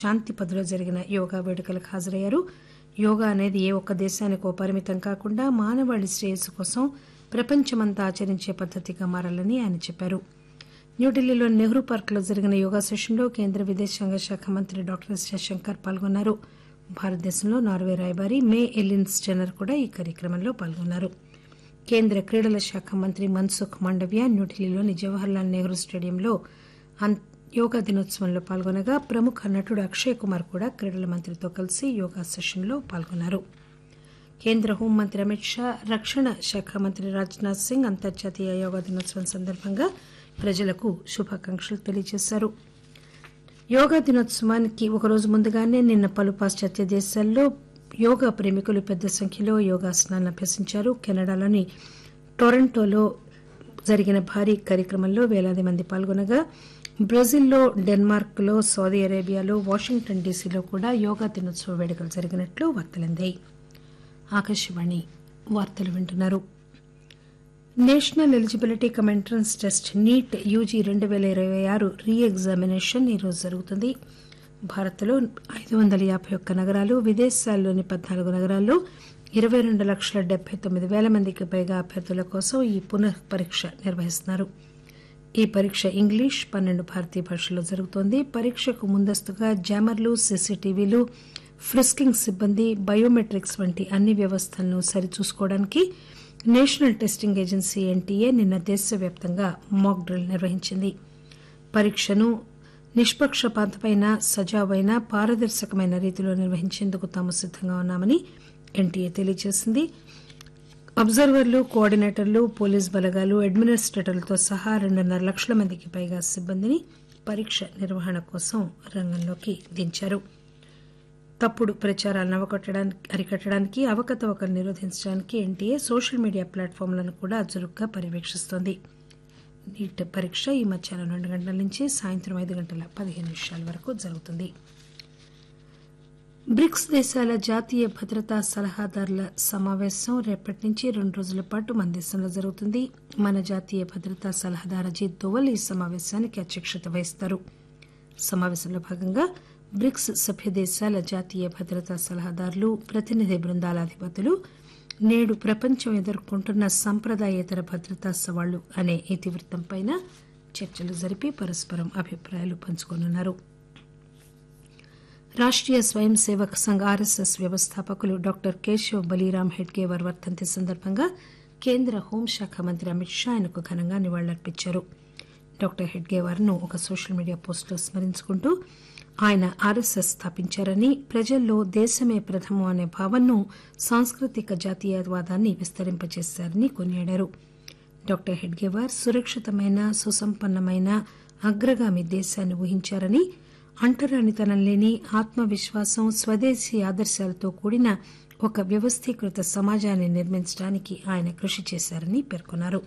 శాంతిపథ్లో జరిగిన యోగా వేడుకలకు హాజరయ్యారు యోగా అనేది ఏ ఒక్క దేశానికో పరిమితం కాకుండా మానవాళి శ్రేయస్సు కోసం ప్రపంచమంతా ఆచరించే పద్దతిగా మారాలని ఆయన చెప్పారు న్యూఢిల్లీలోని నెహ్రూ పార్క్ లో జరిగిన యోగా సెషన్లో కేంద్ర విదేశాంగ శాఖ మంత్రి డాక్టర్ ఎస్ జయశంకర్ పాల్గొన్నారు భారతదేశంలో నార్వే రాయబారి మే ఎలిన్స్ జెనర్ కూడా ఈ కార్యక్రమంలో పాల్గొన్నారు కేంద్ర క్రీడల శాఖ మంత్రి మన్సుఖ్ మాండవ్య న్యూఢిల్లీలోని జవహర్లాల్ నెహ్రూ స్టేడియంలో అన్- యోగా దినోత్సవంలో పాల్గొనగా ప్రముఖ నటుడు అక్షయ్ కుమార్ కూడా క్రీడల మంత్రితో కలిసి యోగా సెషన్లో పాల్గొన్నారు కేంద్ర హోంమంత్రి అమిత్ షా రక్షణ శాఖ మంత్రి రాజ్నాథ్ సింగ్ అంతర్జాతీయ యోగా దినోత్సవం సందర్భంగా ప్రజలకు శుభాకాంక్షలు తెలియజేశారు యోగా దినోత్సవానికి ఒకరోజు ముందుగానే నిన్న పలు పాశ్చాత్య దేశాల్లో యోగా ప్రేమికులు పెద్ద సంఖ్యలో యోగాసనాలను అభ్యసించారు కెనడాలోని టొరంటోలో జరిగిన భారీ కార్యక్రమంలో వేలాది మంది పాల్గొనగా బ్రెజిల్లో డెన్మార్క్లో సౌదీ అరేబియాలో వాషింగ్టన్ డీసీలో కూడా యోగా దినోత్సవ వేడుకలు జరిగినట్లు వార్తలందాయి ఆకాశవాణి వార్తలు వింటున్నారు national eligibility cum entrance test NEET UG రెండు పేల ఇరవై ఆరు రీ ఎగ్జామినేషన్ ఈరోజు జరుగుతుంది భారత్లో ఐదు వందల యాభై ఒక్క నగరాలు విదేశాల్లోని పద్నాలుగు నగరాల్లో ఇరవై రెండు లక్షల డెబ్బై తొమ్మిది వేల మందికి పైగా అభ్యర్థుల కోసం ఈ పునః పరీక్ష నిర్వహిస్తున్నారు ఈ పరీక్ష ఇంగ్లీష్ పన్నెండు భారతీయ భాషల్లో జరుగుతోంది పరీక్షకు ముందస్తుగా జామర్లు సీసీటీవీలు ఫ్రిస్కింగ్ సిబ్బంది బయోమెట్రిక్స్ వంటి అన్ని వ్యవస్థలను సరిచూసుకోవడానికి నేషనల్ టెస్టింగ్ ఏజెన్సీ ఎన్టీఏ నిన్న దేశవ్యాప్తంగా మాక్ డ్రిల్ నిర్వహించింది పరీక్షను నిష్పక్షపాతమైన సజావైన పారదర్శకమైన రీతిలో నిర్వహించేందుకు తాము సిద్దంగా ఉన్నామని ఎన్టీఏ తెలియజేసింది అబ్జర్వర్లు కోఆర్డినేటర్లు పోలీస్ బలగాలు అడ్మినిస్ట్రేటర్లతో సహా రెండున్నర లక్షల మందికి పైగా సిబ్బందిని పరీక్ష నిర్వహణ కోసం రంగంలోకి దించారు తప్పుడు ప్రచారాలను అవకొట్టడానికి అరికట్టడానికి అవకతవకలు నిరోధించడానికి ఎన్టీఏ సోషల్ మీడియా ప్లాట్ఫామ్లను కూడా చురుగ్గా పర్యవేక్షిస్తోంది నీట్ పరీక్ష ఈ మధ్యాహ్నం రెండు గంటల నుంచి సాయంత్రం ఐదు గంటల పదిహేను నిమిషాల వరకు జరుగుతుంది బ్రిక్స్ దేశాల జాతీయ భద్రతా సలహాదారుల సమావేశం రేపటి నుంచి రెండు రోజుల పాటు మన దేశంలో జరుగుతుంది మన జాతీయ భద్రతా సలహాదారు అజిత్ దోవల్ ఈ సమావేశానికి అధ్యక్షత వహిస్తారు సమావేశంలో భాగంగా బ్రిక్స్ సభ్య దేశాల జాతీయ భద్రతా సలహాదారులు ప్రతినిధి బృందాల అధిపతులు నేడు ప్రపంచం ఎదుర్కొంటున్న సంప్రదాయేతర భద్రతా సవాళ్లు అనే ఇతివృత్తంపై చర్చలు జరిపి పరస్పరం అభిప్రాయాలు పంచుకోనున్నారు రాష్ట్రీయ స్వయం సేవక్ సంఘ్ ఆర్ఎస్ఎస్ వ్యవస్థాపకులు డాక్టర్ కేశవ్ బలీరామ్ హెడ్గేవర్ వర్ధంతి సందర్భంగా కేంద్ర హోంశాఖ మంత్రి అమిత్ షా ఆయనకు ఘనంగా నివాళులర్పించారు డాక్టర్ హెడ్గేవార్ ను ఒక సోషల్ మీడియా పోస్టులో స్మరించుకుంటూ ఆయన ఆర్ఎస్ఎస్ స్థాపించారని ప్రజల్లో దేశమే ప్రథమం అనే భావనను సాంస్కృతిక జాతీయవాదాన్ని విస్తరింపజేశారని కొనియాడారు డాక్టర్ హెడ్గేవార్ సురక్షితమైన సుసంపన్నమైన అగ్రగామి దేశాన్ని ఊహించారని అంటరానితనం లేని ఆత్మవిశ్వాసం స్వదేశీ ఆదర్శాలతో కూడిన ఒక వ్యవస్థీకృత సమాజాన్ని నిర్మించడానికి ఆయన కృషి చేశారని పేర్కొన్నారు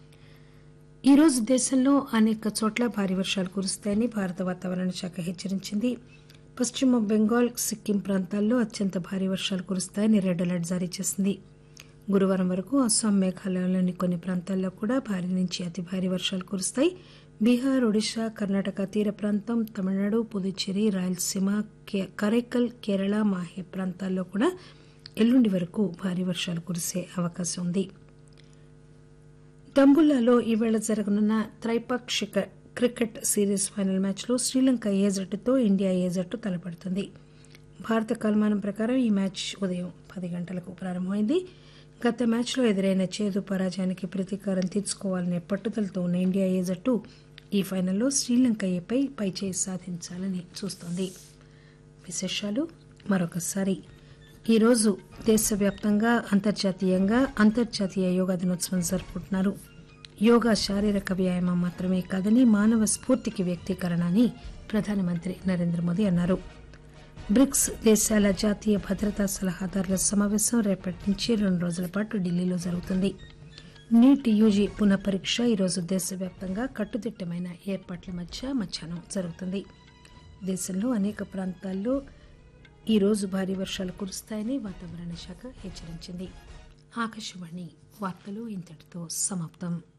ఈ రోజు దేశంలో అనేక చోట్ల భారీ వర్షాలు కురుస్తాయని భారత వాతావరణ శాఖ హెచ్చరించింది పశ్చిమ బెంగాల్ సిక్కిం ప్రాంతాల్లో అత్యంత భారీ వర్షాలు కురుస్తాయని రెడ్ అలర్ట్ జారీ చేసింది గురువారం వరకు అస్సాం మేఘాలయలోని కొన్ని ప్రాంతాల్లో కూడా భారీ నుంచి అతి భారీ వర్షాలు కురుస్తాయి బీహార్ ఒడిశా కర్ణాటక తీర ప్రాంతం తమిళనాడు పుదుచ్చేరి రాయలసీమ కే- కరైకల్ కేరళ మాహే ప్రాంతాల్లో కూడా ఎల్లుండి వరకు భారీ వర్షాలు కురిసే అవకాశం ఉంది దంబుల్లాలో ఈవేళ జరగనున్న త్రైపాక్షిక క్రికెట్ సిరీస్ ఫైనల్ మ్యాచ్లో శ్రీలంక ఏ జట్టుతో ఇండియా ఏ జట్టు తలపడుతుంది భారత కాలమానం ప్రకారం ఈ మ్యాచ్ ఉదయం పది గంటలకు ప్రారంభమైంది గత మ్యాచ్లో ఎదురైన చేదు పరాజయానికి ప్రతీకారం తీర్చుకోవాలనే పట్టుదలతో ఉన్న ఇండియా ఏ జట్టు ఈ ఫైనల్లో శ్రీలంక ఏపై పైచేయి సాధించాలని చూస్తోంది విశేషాలు మరొకసారి ఈరోజు దేశవ్యాప్తంగా అంతర్జాతీయంగా అంతర్జాతీయ యోగా దినోత్సవం జరుపుకుంటున్నారు యోగా శారీరక వ్యాయామం మాత్రమే కాదని మానవ స్ఫూర్తికి వ్యక్తీకరణ అని ప్రధానమంత్రి నరేంద్ర మోదీ అన్నారు బ్రిక్స్ దేశాల జాతీయ భద్రతా సలహాదారుల సమావేశం రేపటి నుంచి రెండు రోజుల పాటు ఢిల్లీలో జరుగుతుంది నీట్ యూజీ పునః పరీక్ష ఈరోజు దేశవ్యాప్తంగా కట్టుదిట్టమైన ఏర్పాట్ల మధ్య మధ్యాహ్నం జరుగుతుంది దేశంలో అనేక ప్రాంతాల్లో ఈ రోజు భారీ వర్షాలు కురుస్తాయని వాతావరణ శాఖ హెచ్చరించింది ఆకాశవాణి వార్తలు ఇంతటితో సమాప్తం